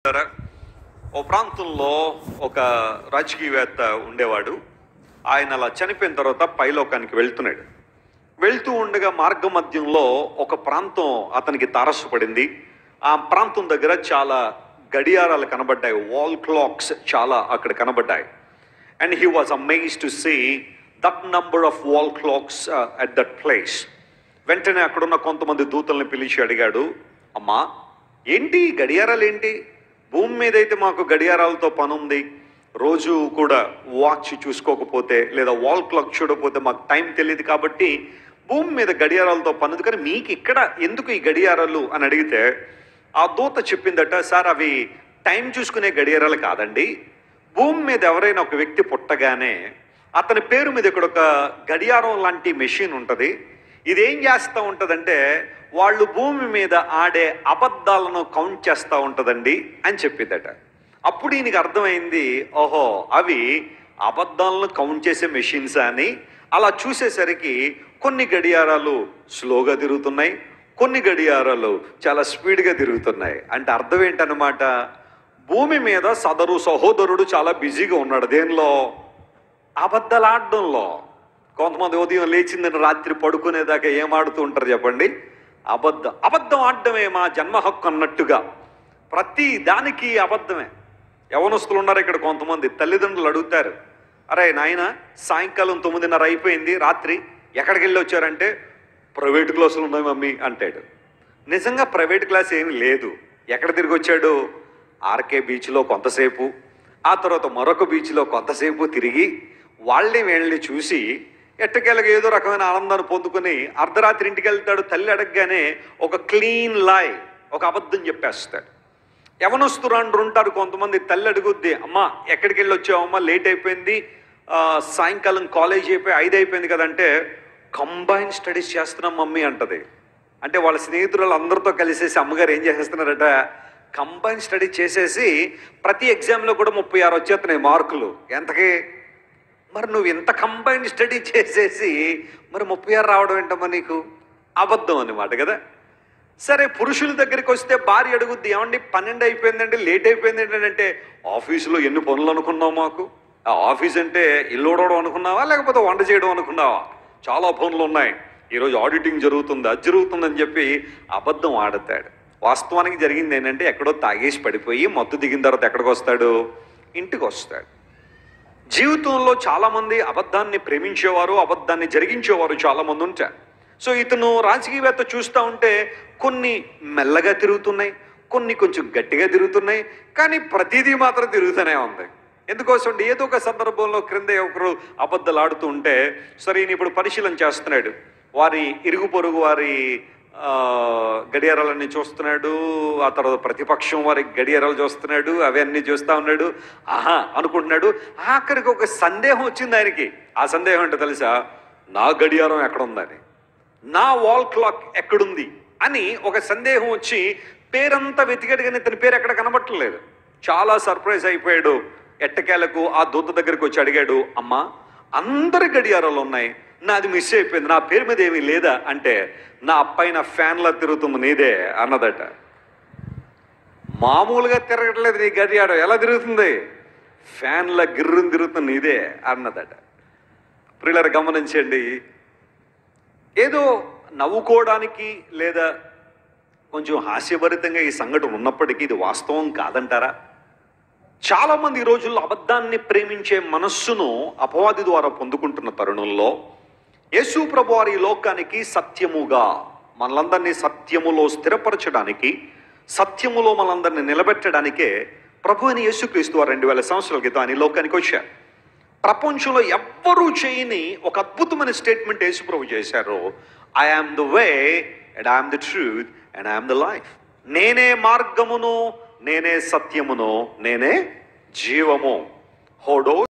సరే ఓ ప్రాంతంలో ఒక రాజకీయవేత్త ఉండేవాడు ఆయన అలా చనిపోయిన తర్వాత పైలోకానికి వెళ్తున్నాడు వెళ్తూ ఉండగా మార్గ మధ్యంలో ఒక ప్రాంతం అతనికి తారసపడింది ఆ ప్రాంతం దగ్గర చాలా గడియారాలు కనబడ్డాయి వాల్ క్లాక్స్ చాలా అక్కడ కనబడ్డాయి and he was amaze to see that number of wall clocks at that place వెంటనే అక్కడున్న కొంతమంది దూతల్ని పిలిచి అడిగాడు అమ్మా ఏంటి ఈ గడియారాలు ఏంటి భూమి మీద అయితే మాకు గడియారాలతో పని ఉంది రోజు కూడా వాచ్ చూసుకోకపోతే లేదా వాల్ క్లాక్ చూడకపోతే మాకు టైం తెలియదు కాబట్టి భూమి మీద గడియారాలతో పని ఉంది కానీ మీకు ఇక్కడ ఎందుకు ఈ గడియారాలు అని అడిగితే ఆ దూత చెప్పిందట సార్ అవి టైం చూసుకునే గడియారాలు కాదండి భూమి మీద ఎవరైనా ఒక వ్యక్తి పుట్టగానే అతని పేరు మీద ఇక్కడ ఒక గడియారం లాంటి మెషిన్ ఉంటుంది ఇదేం చేస్తూ ఉంటుందంటే వాళ్ళు భూమి మీద ఆడే అబద్ధాలను కౌంట్ చేస్తూ ఉంటుందండి అని చెప్పిందట అప్పుడు ఈయనకి అర్థమైంది ఓహో అవి అబద్ధాలను కౌంట్ చేసే మెషిన్స్ అని అలా చూసేసరికి కొన్ని గడియారాలు స్లోగా తిరుగుతున్నాయి కొన్ని గడియారాలు చాలా స్పీడ్గా తిరుగుతున్నాయి అంటే అర్థం ఏంటన్నమాట భూమి మీద సదరు సహోదరుడు చాలా బిజీగా ఉన్నాడు దేనిలో అబద్ధలాడడంలో కొంతమంది ఉదయం లేచిందని రాత్రి పడుకునేదాకా ఏం ఆడుతూ ఉంటారు చెప్పండి అబద్ధం అబద్ధం ఆడడమే మా జన్మ హక్కు అన్నట్టుగా ప్రతి దానికి అబద్ధమే యవనస్తులు ఉన్నారు ఇక్కడ కొంతమంది తల్లిదండ్రులు అడుగుతారు అరే నాయన సాయంకాలం తొమ్మిదిన్నర అయిపోయింది రాత్రి ఎక్కడికి వెళ్ళి వచ్చారంటే ప్రైవేట్ క్లాసులు ఉన్నాయి మమ్మీ అంటాడు నిజంగా ప్రైవేట్ క్లాస్ ఏమీ లేదు ఎక్కడ తిరిగి వచ్చాడు ఆర్కే బీచ్లో కొంతసేపు ఆ తర్వాత మరొక బీచ్లో కొంతసేపు తిరిగి వాళ్ళని వీళ్ళని చూసి ఎట్టకేళ్ళకి ఏదో రకమైన ఆనందాన్ని పొందుకొని అర్ధరాత్రి ఇంటికి వెళ్తాడు తల్లి అడగగానే ఒక క్లీన్ లాయ్ ఒక అబద్ధం చెప్పేస్తాడు యవనస్తురాండ్రు ఉంటారు కొంతమంది తల్లి అడుగుద్ది అమ్మ ఎక్కడికి వెళ్ళి వచ్చావమ్మా లేట్ అయిపోయింది ఆ, సాయంకాలం కాలేజ్ అయిపోయి ఐదు అయిపోయింది కదంటే కంబైన్ స్టడీస్ చేస్తున్నాం మమ్మీ అంటది అంటే వాళ్ళ స్నేహితులు అందరితో కలిసేసి అమ్మగారు ఏం చేసేస్తున్నారట కంబైన్ స్టడీ చేసేసి ప్రతి ఎగ్జామ్లో కూడా ముప్పై ఆరు వచ్చేస్తున్నాయి మార్కులు ఎంతకి మరి నువ్వు ఇంత కంబైన్ స్టడీ చేసేసి మరి ముప్పై ఆరు రావడం ఏంటమ్మా నీకు అబద్ధం అన్నమాట కదా సరే పురుషుల దగ్గరికి వస్తే భార్య అడుగుద్ది ఏమండి పన్నెండు అయిపోయిందండి లేట్ అయిపోయింది ఏంటంటే ఆఫీసులో ఎన్ని పనులు అనుకున్నావు మాకు ఆ ఆఫీస్ అంటే ఇల్లు ఊడవడం అనుకున్నావా లేకపోతే వంట చేయడం అనుకున్నావా చాలా పనులు ఉన్నాయి ఈరోజు ఆడిటింగ్ జరుగుతుంది అది జరుగుతుందని చెప్పి అబద్ధం ఆడతాడు వాస్తవానికి జరిగింది ఏంటంటే ఎక్కడో తాగేసి పడిపోయి మత్తు దిగిన తర్వాత ఎక్కడికి వస్తాడు ఇంటికి వస్తాడు జీవితంలో చాలా మంది అబద్ధాన్ని ప్రేమించేవారు అబద్ధాన్ని జరిగించేవారు చాలా మంది ఉంటారు సో ఇతను రాజకీయవేత్త చూస్తూ ఉంటే కొన్ని మెల్లగా తిరుగుతున్నాయి కొన్ని కొంచెం గట్టిగా తిరుగుతున్నాయి కానీ ప్రతిదీ మాత్రం తిరుగుతూనే ఉంది ఎందుకోసం అంటే ఏదో ఒక సందర్భంలో క్రింద ఒకరు అబద్ధాలు ఆడుతూ ఉంటే సరే ఈయన ఇప్పుడు పరిశీలన చేస్తున్నాడు వారి ఇరుగు పొరుగు వారి ఆ, గడియారాలన్నీ చూస్తున్నాడు ఆ తర్వాత ప్రతిపక్షం వారి గడియారాలు చూస్తున్నాడు అవన్నీ చూస్తా ఉన్నాడు ఆహా అనుకుంటున్నాడు ఆఖరికి ఒక సందేహం వచ్చింది ఆయనకి ఆ సందేహం ఏంటో తెలుసా నా గడియారం ఎక్కడుందని నా వాల్ క్లాక్ ఎక్కడుంది అని ఒక సందేహం వచ్చి పేరంతా వెతికాడు కానీ ఇతని పేరు ఎక్కడ కనబట్టలేదు చాలా సర్ప్రైజ్ అయిపోయాడు ఎట్టకేలకు ఆ దూత దగ్గరికి వచ్చి అడిగాడు అమ్మా అందరి గడియారాలు ఉన్నాయి నాది మిస్ అయిపోయింది నా పేరు మీద ఏమీ లేదా అంటే నా పైన ఫ్యాన్లా తిరుగుతుంది నీదే అన్నదట మామూలుగా తిరగట్లేదు నీ గడియారం ఎలా తిరుగుతుంది ఫ్యాన్ల గిర్రుని తిరుగుతుంది నీదే అన్నదట ప్రియులరు గమనించండి ఏదో నవ్వుకోవడానికి లేదా కొంచెం హాస్యభరితంగా ఈ సంఘటన ఉన్నప్పటికీ ఇది వాస్తవం కాదంటారా చాలా మంది ఈ రోజుల్లో అబద్ధాన్ని ప్రేమించే మనస్సును అపవాది ద్వారా పొందుకుంటున్న తరుణంలో యేసు ప్రభు వారి లోకానికి సత్యముగా మనలందరినీ సత్యములో స్థిరపరచడానికి సత్యములో మనందరినీ నిలబెట్టడానికే ప్రభు అని యేసుక్రీస్తు వారు రెండు వేల సంవత్సరాల క్రితం ఆయన ఈ లోకానికి వచ్చారు ప్రపంచంలో ఎవ్వరూ చేయని ఒక అద్భుతమైన స్టేట్మెంట్ యేసు ప్రభు చేశారు I am the way and I'm the truth and I'm the life నేనే మార్గమును నేనే సత్యమును నేనే జీవము హోడో